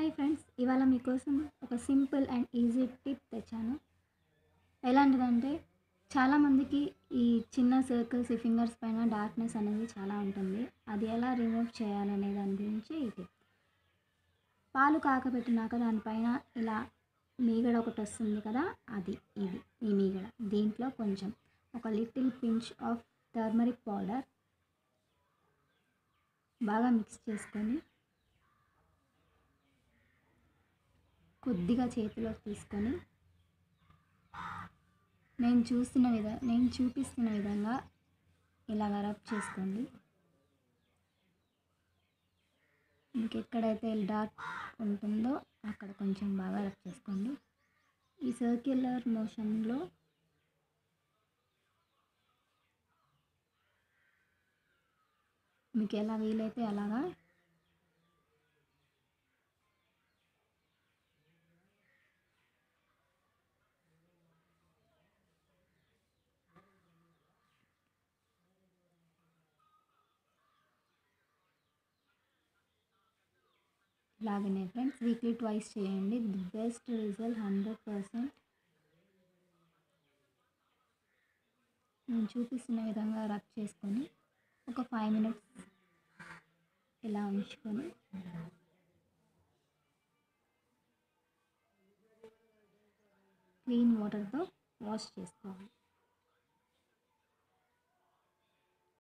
hi friends ఇవాళ మీకోసం ఒక సింపుల్ అండ్ ఈజీ టిప్ తెచ్చాను ఎలాంటిదంటే చాలామందికి ఈ చిన్న సర్కిల్స్ ఈ ఫింగర్స్ పైన డార్క్నెస్ అనేది చాలా ఉంటుంది అది ఎలా రిమూవ్ చేయాలనే దాని గురించి ఈ టిప్ పాలు కాకపెట్టినాక దానిపైన ఇలా మీగడ ఒకటి వస్తుంది కదా అది ఇది ఈ మీగడ దీంట్లో కొంచెం ఒక little pinch of turmeric powder బాగా మిక్స్ చేసుకొని కొద్దిగా చేతిలో తీసుకొని నేను చూస్తున్న విధ నేను చూపిస్తున్న విధంగా ఇలాగ రబ్ చేసుకోండి మీకు ఎక్కడైతే డార్క్ ఉంటుందో అక్కడ కొంచెం బాగా రబ్ చేసుకోండి ఈ సర్క్యులర్ మోషన్లో మీకు ఎలా వీలైతే అలాగా ఇలాగనే ఫ్రెండ్స్ వీక్లీ ట్వైస్ చేయండి the best result hundred percent నేను చూపిస్తున్న విధంగా రబ్ చేసుకొని ఒక ఫైవ్ మినిట్స్ ఇలా ఉంచుకొని క్లీన్ వాటర్తో వాష్ చేసుకోవాలి